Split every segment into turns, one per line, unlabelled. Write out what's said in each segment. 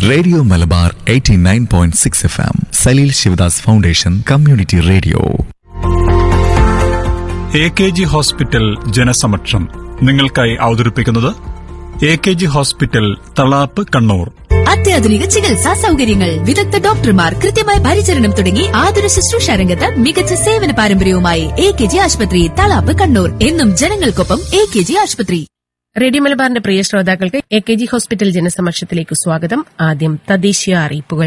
radio Malabar 89.6 point six F M Saleel Sivadas foundation community radio
A K G hospital ജനസമക്ഷം നിങ്ങൾക്കായി അവതരിപ്പിക്കുന്നത് A K G hospital Thalap Kannur
അത്യാധുനിക ചികിത്സാ സൗകര്യങ്ങൾ വിദഗ്ധ ഡോക്ടർമാർ കൃത്യമായ പരിചരണം തുടങ്ങി ആതുര ശുശ്രൂഷ രംഗത്ത് മികച്ച സേവന പാരമ്പര്യവുമായി എ കെ ജി ആശുപത്രി തളാപ്പ് കണ്ണൂർ എന്നും ജനങ്ങൾക്കൊപ്പം എ കെ ജി ആശുപത്രി
റേഡിയോ മലബാറിന്റെ പ്രിയ ശ്രോതാക്കൾക്ക് എ കെ ജി ഹോസ്പിറ്റൽ ജനസമക്ഷത്തിലേക്ക് സ്വാഗതം ആദ്യം തദ്ദേശീയ അറിയിപ്പുകൾ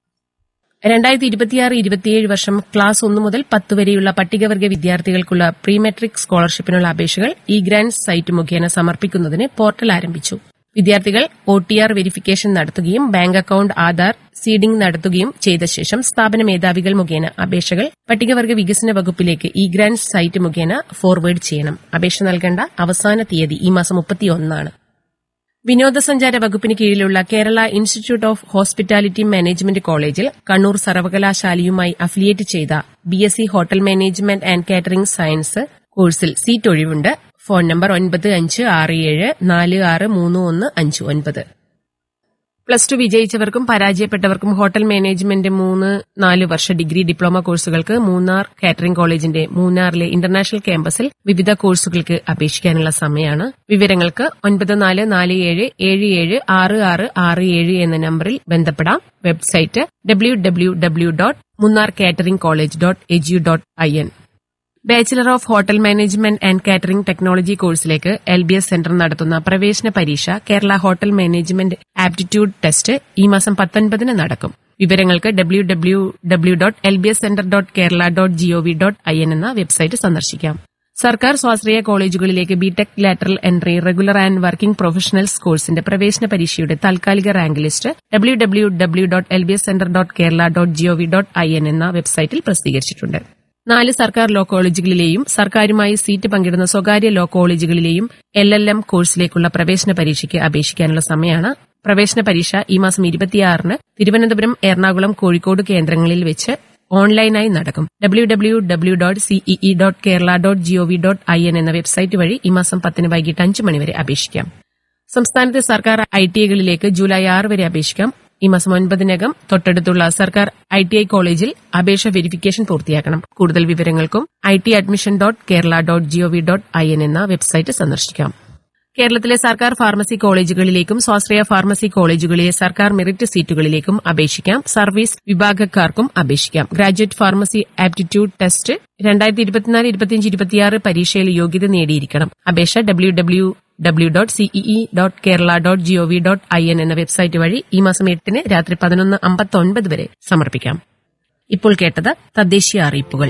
രണ്ടായിരത്തി ഇരുപത്തിയാറ് ഇരുപത്തിയേഴ് വർഷം ക്ലാസ് ഒന്ന് മുതൽ പത്ത് വരെയുള്ള പട്ടികവർഗ വിദ്യാർത്ഥികൾക്കുള്ള പ്രീ മെട്രിക് സ്കോളർഷിപ്പിനുള്ള അപേക്ഷകൾ ഇ ഗ്രാൻഡ് സൈറ്റ് മുഖേന സമർപ്പിക്കുന്നതിന് പോർട്ടൽ ആരംഭിച്ചു വിദ്യാർത്ഥികൾ ഒ ടി ആർ വെരിഫിക്കേഷൻ നടത്തുകയും ബാങ്ക് അക്കൌണ്ട് ആധാർ സീഡിംഗ് നടത്തുകയും ചെയ്ത ശേഷം സ്ഥാപന മേധാവികൾ മുഖേന അപേക്ഷകൾ പട്ടികവർഗ വികസന വകുപ്പിലേക്ക് ഇ ഗ്രാൻഡ് സൈറ്റ് മുഖേന ഫോർവേഡ് ചെയ്യണം അപേക്ഷ നൽകേണ്ട അവസാന തീയതി ഈ മാസം മുപ്പത്തിയൊന്നാണ് വിനോദസഞ്ചാര വകുപ്പിന് കീഴിലുള്ള Kerala institute of hospitality management കോളേജിൽ കണ്ണൂർ സർവകലാശാലയുമായി അഫിലിയേറ്റ് ചെയ്ത B S C hotel management and catering science കോഴ്സിൽ സീറ്റ് ഒഴിവുണ്ട് ഫോൺ നമ്പർ ഒൻപത് അഞ്ച് ആറ് ഏഴ് നാല് ആറ് മൂന്ന് ഒന്ന് അഞ്ച് ഒൻപത് പ്ലസ് ടു വിജയിച്ചവർക്കും പരാജയപ്പെട്ടവർക്കും ഹോട്ടൽ മാനേജ്മെന്റ് മൂന്ന് നാല് വർഷ ഡിഗ്രി ഡിപ്ലോമ കോഴ്സുകൾക്ക് മൂന്നാർ കാറ്ററിംഗ് കോളേജിന്റെ മൂന്നാറിലെ ഇന്റർനാഷണൽ ക്യാമ്പസിൽ വിവിധ കോഴ്സുകൾക്ക് അപേക്ഷിക്കാനുള്ള സമയമാണ് വിവരങ്ങൾക്ക് ഒൻപത് നാല് നാല് ഏഴ് ഏഴ് ഏഴ് ആറ് ആറ് ആറ് ഏഴ് എന്ന നമ്പറിൽ ബന്ധപ്പെടാം website W W W dot Munnar catering college dot edu dot I N bachelor of hotel management and catering technology കോഴ്സിലേക്ക് എൽ ബി എസ് സെന്റർ നടത്തുന്ന പ്രവേശന പരീക്ഷ Kerala hotel management aptitude test ഈ മാസം പത്തൊൻപതിന് നടക്കും വിവരങ്ങൾക്ക് W W W dot L B S centre dot Kerala dot G O V dot I N എന്ന വെബ്സൈറ്റ് സന്ദർശിക്കാം സർക്കാർ സ്വാശ്രയ കോളേജുകളിലേക്ക് BTech lateral entry regular and working professionals കോഴ്സിന്റെ പ്രവേശന പരീക്ഷയുടെ താൽക്കാലിക rank list W W W dot L B S centre dot Kerala dot G O V dot I N എന്ന വെബ്സൈറ്റിൽ പ്രസിദ്ധീകരിച്ചിട്ടുണ്ട് നാല് സർക്കാർ ലോ കോളേജുകളിലെയും സർക്കാരുമായി സീറ്റ് പങ്കിടുന്ന സ്വകാര്യ ലോ കോളേജുകളിലെയും എൽ എൽ എം കോഴ്സിലേക്കുള്ള പ്രവേശന പരീക്ഷയ്ക്ക് അപേക്ഷിക്കാനുള്ള സമയമാണ് പ്രവേശന പരീക്ഷ ഈ മാസം ഇരുപത്തിയാറിന് തിരുവനന്തപുരം എറണാകുളം കോഴിക്കോട് കേന്ദ്രങ്ങളിൽ വെച്ച് ഓൺലൈനായി നടക്കും W W W dot C E E dot Kerala dot G O V dot I N എന്ന വെബ്സൈറ്റ് വഴി ഈ മാസം പത്തിന് വൈകിട്ട് അഞ്ച് മണിവരെ അപേക്ഷിക്കാം സംസ്ഥാനത്തെ സർക്കാർ ഐ ടി ഐകളിലേക്ക് ജൂലൈ ആറ് വരെ അപേക്ഷിക്കാം ഈ മാസം ഒൻപതിനകം തൊട്ടടുത്തുള്ള സർക്കാർ ഐ ടി ഐ കോളേജിൽ അപേക്ഷ വെരിഫിക്കേഷൻ പൂർത്തിയാക്കണം കൂടുതൽ വിവരങ്ങൾക്കും I T admission dot Kerala dot G O V dot I N എന്ന വെബ്സൈറ്റ് സന്ദർശിക്കാം കേരളത്തിലെ സർക്കാർ ഫാർമസി കോളേജുകളിലേക്കും സ്വാശ്രയ ഫാർമസി കോളേജുകളിലെ സർക്കാർ മെറിറ്റ് സീറ്റുകളിലേക്കും അപേക്ഷിക്കാം സർവീസ് വിഭാഗക്കാർക്കും അപേക്ഷിക്കാം ഗ്രാജുവേറ്റ് ഫാർമസി ആപ്റ്റിറ്റ്യൂഡ് ടെസ്റ്റ് രണ്ടായിരത്തി ഇരുപത്തിനാല് ഇരുപത്തിയഞ്ച് ഇരുപത്തിയാറ് പരീക്ഷയിൽ യോഗ്യത നേടിയിരിക്കണം അപേക്ഷ W W W dot C E E dot Kerala dot G O V dot I N എന്ന വെബ്സൈറ്റ് വഴി ഈ മാസം എട്ടിന് രാത്രി പതിനൊന്ന് അമ്പത്തൊൻപത് വരെ സമർപ്പിക്കാം ഇപ്പോൾ കേട്ടത് തദ്ദേശീയ അറിയിപ്പുകൾ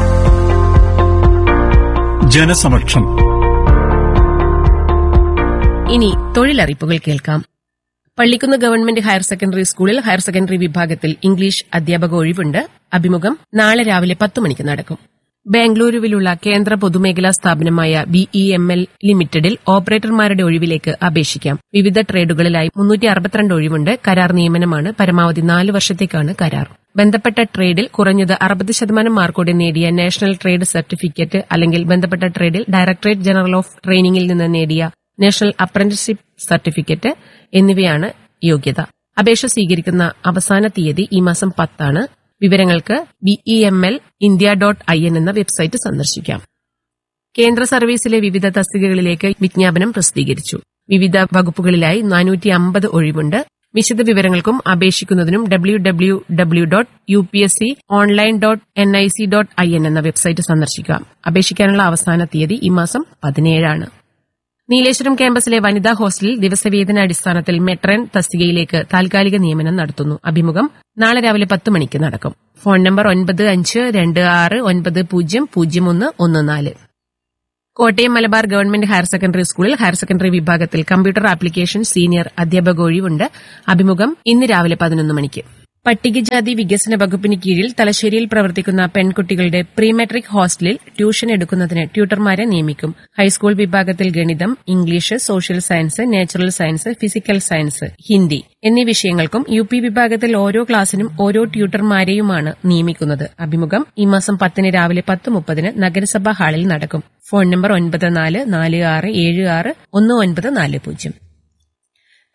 ജനസമക്ഷം
ഇനി തൊഴിലറിയിപ്പുകൾ കേൾക്കാം പള്ളിക്കുന്ന് ഗവൺമെന്റ് ഹയർ സെക്കൻഡറി സ്കൂളിൽ ഹയർ സെക്കൻഡറി വിഭാഗത്തിൽ ഇംഗ്ലീഷ് അധ്യാപക ഒഴിവുണ്ട് അഭിമുഖം നാളെ രാവിലെ പത്ത് മണിക്ക് നടക്കും ബാംഗ്ലൂരുവിലുള്ള കേന്ദ്ര പൊതുമേഖലാ സ്ഥാപനമായ ബിഇ എം എൽ ലിമിറ്റഡിൽ ഓപ്പറേറ്റർമാരുടെ ഒഴിവിലേക്ക് അപേക്ഷിക്കാം വിവിധ ട്രേഡുകളിലായി മുന്നൂറ്റി അറുപത്തിരണ്ട് ഒഴിവുണ്ട് കരാർ നിയമനമാണ് പരമാവധി നാല് വർഷത്തേക്കാണ് കരാർ ബന്ധപ്പെട്ട ട്രേഡിൽ കുറഞ്ഞത് അറുപത് ശതമാനം മാർക്കോടെ നേടിയ നാഷണൽ ട്രേഡ് സർട്ടിഫിക്കറ്റ് അല്ലെങ്കിൽ ബന്ധപ്പെട്ട ട്രേഡിൽ ഡയറക്ടറേറ്റ് ജനറൽ ഓഫ് ട്രെയിനിംഗിൽ നിന്ന് നേടിയ നാഷണൽ അപ്രന്റീസ്ഷിപ്പ് സർട്ടിഫിക്കറ്റ് എന്നിവയാണ് യോഗ്യത അപേക്ഷ സ്വീകരിക്കുന്ന അവസാന തീയതി ഈ മാസം പത്താണ് വിവരങ്ങൾക്ക് B E M L India dot I N എന്ന വെബ്സൈറ്റ് സന്ദർശിക്കാം കേന്ദ്ര സർവീസിലെ വിവിധ തസ്തികകളിലേക്ക് വിജ്ഞാപനം പ്രസിദ്ധീകരിച്ചു വിവിധ വകുപ്പുകളിലായി നാനൂറ്റി അമ്പത് ഒഴിവുണ്ട് വിശദ വിവരങ്ങൾക്കും അപേക്ഷിക്കുന്നതിനും W W W dot U P S C online dot N I C dot I N എന്ന വെബ്സൈറ്റ് സന്ദർശിക്കാം അപേക്ഷിക്കാനുള്ള അവസാന തീയതി ഈ മാസം പതിനേഴാണ് നീലേശ്വരം ക്യാമ്പസിലെ വനിതാ ഹോസ്റ്റലിൽ ദിവസവേതന അടിസ്ഥാനത്തിൽ മെട്രൻ തസ്തികയിലേക്ക് താൽക്കാലിക നിയമനം നടത്തുന്നു അഭിമുഖം നാളെ രാവിലെ പത്ത് മണിക്ക് നടക്കും ഫോൺ നമ്പർ ഒൻപത് അഞ്ച് രണ്ട് ആറ് ഒൻപത് പൂജ്യം പൂജ്യം ഒന്ന് ഒന്ന് നാല് Kottayam Malabar government higher secondary സ്കൂളിൽ ഹയർ സെക്കൻഡറി വിഭാഗത്തിൽ കമ്പ്യൂട്ടർ ആപ്ലിക്കേഷൻ സീനിയർ അധ്യാപക ഒഴിവുണ്ട് അഭിമുഖം ഇന്ന് രാവിലെ പതിനൊന്ന് മണിക്ക് പട്ടികജാതി വികസന വകുപ്പിന് കീഴിൽ തലശ്ശേരിയിൽ പ്രവർത്തിക്കുന്ന പെൺകുട്ടികളുടെ പ്രീ മെട്രിക് ഹോസ്റ്റലിൽ ട്യൂഷൻ എടുക്കുന്നതിന് ട്യൂട്ടർമാരെ നിയമിക്കും ഹൈസ്കൂൾ വിഭാഗത്തിൽ ഗണിതം English social science natural science physical science Hindi എന്നീ വിഷയങ്ങൾക്കും യു പി വിഭാഗത്തിൽ ഓരോ ക്ലാസ്സിനും ഓരോ ട്യൂട്ടർമാരെയുമാണ് നിയമിക്കുന്നത് അഭിമുഖം ഈ മാസം പത്തിന് രാവിലെ പത്ത് മുപ്പതിന് നഗരസഭാ ഹാളിൽ നടക്കും ഫോൺ നമ്പർ ഒൻപത് നാല് നാല് ആറ് ഏഴ് ആറ് ഒന്ന് ഒൻപത് നാല് പൂജ്യം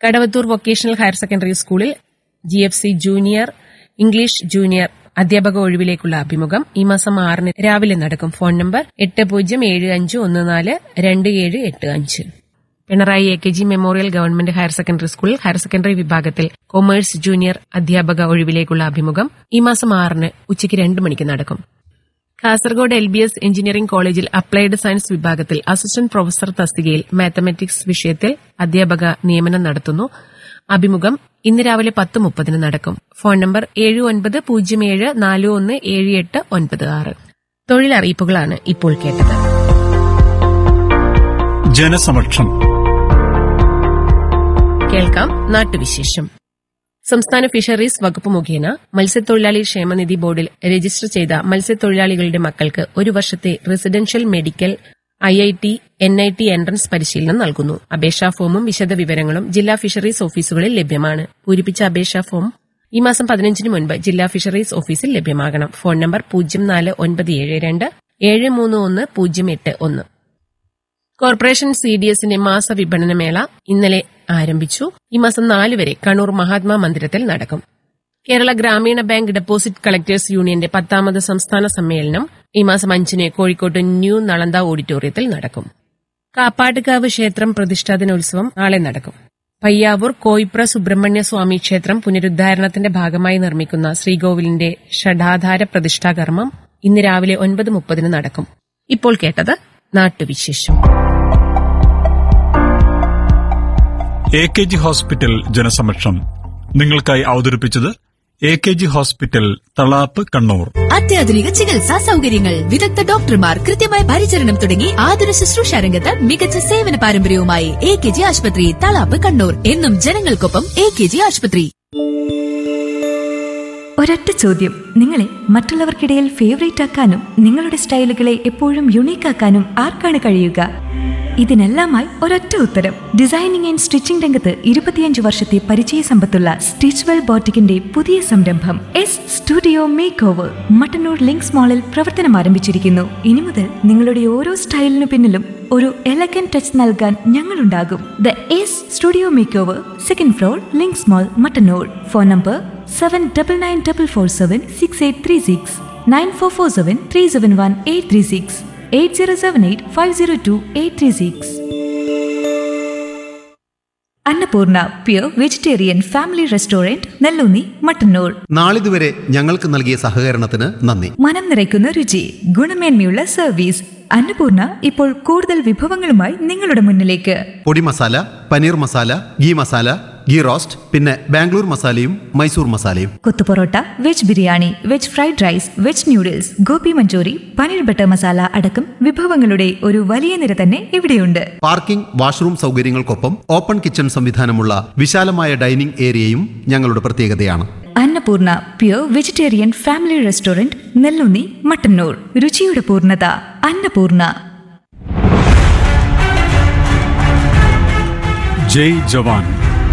കടവത്തൂർ വൊക്കേഷണൽ ഹയർ സെക്കൻഡറി സ്കൂളിൽ G F C junior English junior അധ്യാപക ഒഴിവിലേക്കുള്ള അഭിമുഖം ഈ മാസം ആറിന് രാവിലെ നടക്കും ഫോൺ നമ്പർ എട്ട് പൂജ്യം ഏഴ് അഞ്ച് ഒന്ന് നാല് രണ്ട് ഏഴ് എട്ട് അഞ്ച് Pinarayi A K G memorial government higher secondary സ്കൂളിൽ ഹയർ സെക്കൻഡറി വിഭാഗത്തിൽ കൊമേഴ്സ് ജൂനിയർ അധ്യാപക ഒഴിവിലേക്കുള്ള അഭിമുഖം ഈ മാസം ആറിന് ഉച്ചയ്ക്ക് രണ്ട് മണിക്ക് നടക്കും Kasaragod L B S engineering കോളേജിൽ അപ്ലൈഡ് സയൻസ് വിഭാഗത്തിൽ അസിസ്റ്റന്റ് പ്രൊഫസർ തസ്തികയിൽ മാത്തമാറ്റിക്സ് വിഷയത്തിൽ അധ്യാപക നിയമനം നടത്തുന്നു അഭിമുഖം ഇന്ന് രാവിലെ പത്ത് മുപ്പതിന് നടക്കും ഫോൺ നമ്പർ ഏഴ് ഒൻപത് പൂജ്യം ഏഴ് നാല് ഒന്ന് ഏഴ് എട്ട് ഒൻപത് ആറ് തൊഴിലറിയിപ്പുകളാണ് ഇപ്പോൾ കേട്ടത്
ജനസമക്ഷം
കേൾക്കാം നാട്ടുവിശേഷം സംസ്ഥാന ഫിഷറീസ് വകുപ്പ് മുഖേന മത്സ്യത്തൊഴിലാളി ക്ഷേമനിധി ബോർഡിൽ രജിസ്റ്റർ ചെയ്ത മത്സ്യത്തൊഴിലാളികളുടെ മക്കൾക്ക് ഒരു വർഷത്തെ residential medical I I T N I T entrance പരിശീലനം നൽകുന്നു അപേക്ഷാ ഫോമും വിശദവിവരങ്ങളും ജില്ലാ ഫിഷറീസ് ഓഫീസുകളിൽ ലഭ്യമാണ് പൂരിപ്പിച്ച അപേക്ഷാ ഫോം ഈ മാസം പതിനഞ്ചിന് മുൻപ് ജില്ലാ ഫിഷറീസ് ഓഫീസിൽ ലഭ്യമാകണം ഫോൺ നമ്പർ പൂജ്യം നാല് ഒൻപത് ഏഴ് രണ്ട് ഏഴ് മൂന്ന് ഒന്ന് പൂജ്യം എട്ട് ഒന്ന് കോർപ്പറേഷൻ സി ഡി എസിന്റെ മാസ വിപണനമേള ഇന്നലെ ആരംഭിച്ചു ഈ മാസം നാല് വരെ കണ്ണൂർ മഹാത്മാ മന്ദിരത്തിൽ നടക്കും കേരള ഗ്രാമീണ ബാങ്ക് ഡെപ്പോസിറ്റ് കളക്ടേഴ്സ് യൂണിയന്റെ പത്താമത് സംസ്ഥാന സമ്മേളനം ഈ മാസം അഞ്ചിന് കോഴിക്കോട്ട് ന്യൂ നളന്ത ഓഡിറ്റോറിയത്തിൽ നടക്കും കാപ്പാട്ടുകാവ് ക്ഷേത്രം പ്രതിഷ്ഠാ ദിനോത്സവം നാളെ നടക്കും പയ്യാവൂർ കോയിപ്ര സുബ്രഹ്മണ്യ സ്വാമി ക്ഷേത്രം പുനരുദ്ധാരണത്തിന്റെ ഭാഗമായി നിർമ്മിക്കുന്ന ശ്രീകോവിലിന്റെ ഷഡാധാര പ്രതിഷ്ഠാകർമ്മം ഇന്ന് രാവിലെ ഒൻപത് മുപ്പതിന് നടക്കും ഇപ്പോൾ കേട്ടത് നാട്ടുവിശേഷം
എ കെ ജി ഹോസ്പിറ്റൽ ജനസമക്ഷം നിങ്ങൾക്കായി അവതരിപ്പിച്ചത് A K G hospital Thalap Kannur
അത്യാധുനിക ചികിത്സാ സൗകര്യങ്ങൾ വിദഗ്ധ ഡോക്ടർമാർ കൃത്യമായ പരിചരണം തുടങ്ങി ആതുര ശുശ്രൂഷ രംഗത്ത് മികച്ച സേവന പാരമ്പര്യവുമായി എ കെ ജി ആശുപത്രി തളാപ്പ് കണ്ണൂർ എന്നും ജനങ്ങൾക്കൊപ്പം എ കെ ജി ആശുപത്രി
ഒരൊറ്റ ചോദ്യം നിങ്ങളെ മറ്റുള്ളവർക്കിടയിൽ ഫേവറേറ്റ് ആക്കാനും നിങ്ങളുടെ സ്റ്റൈലുകളെ എപ്പോഴും യുണീക്ക് ആക്കാനും ആർക്കാണ് കഴിയുക ഇതിനെല്ലാമായി ഒരൊറ്റ ഉത്തരം ഡിസൈനിങ് ആൻഡ് സ്റ്റിച്ചിംഗ് രംഗത്ത് ഇരുപത്തിയഞ്ച് വർഷത്തെ പരിചയ സമ്പത്തുള്ള സ്റ്റിച്ച്വെൽ ബോട്ടിക്കിന്റെ പുതിയ സംരംഭം S studio make over Mattannur Links മാളിൽ പ്രവർത്തനം ആരംഭിച്ചിരിക്കുന്നു ഇനി മുതൽ നിങ്ങളുടെ ഓരോ സ്റ്റൈലിനു പിന്നിലും ഒരു എലഗൻ ടച്ച് നൽകാൻ ഞങ്ങളുണ്ടാകും the S studio make over second floor Links mall Mattannur phone number seven double nine double four seven six eight three six nine four four seven three seven one eight three six eight zero seven eight five zero two eight three six Annapoorna pure vegetarian family restaurant Nellunni Mattannur
നാളിതുവരെ ഞങ്ങൾക്ക് നൽകിയ സഹകരണത്തിന് നന്ദി
മനം നിറയ്ക്കുന്ന രുചി ഗുണമേന്മയുള്ള service Annapurna ഇപ്പോൾ കൂടുതൽ വിഭവങ്ങളുമായി നിങ്ങളുടെ മുന്നിലേക്ക്
podi masala paneer masala ghee masala ghee roast പിന്നെ ബാംഗ്ലൂർ മസാലയും മൈസൂർ മസാലയും
kothu parotta veg biryani veg fried rice veg noodles gobi manchurian paneer butter masala അടക്കം വിഭവങ്ങളുടെ ഒരു വലിയ നിര തന്നെ ഇവിടെയുണ്ട്
പാർക്കിംഗ് വാഷ്റൂം സൗകര്യങ്ങൾക്കൊപ്പം ഓപ്പൺ കിച്ചൺ സംവിധാനമുള്ള വിശാലമായ ഡൈനിംഗ് ഏരിയയും ഞങ്ങളുടെ പ്രത്യേകതയാണ്
Annapoorna pure vegetarian family restaurant Nellunni Mattannur രുചിയുടെ പൂർണ്ണത അന്നപൂർണ
ജയ് ജവാൻ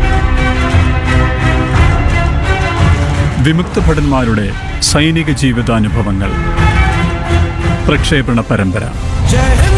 വിമുക്ത ഭടന്മാരുടെ സൈനിക ജീവിതാനുഭവങ്ങൾ പ്രക്ഷേപണ പരമ്പര
ജയ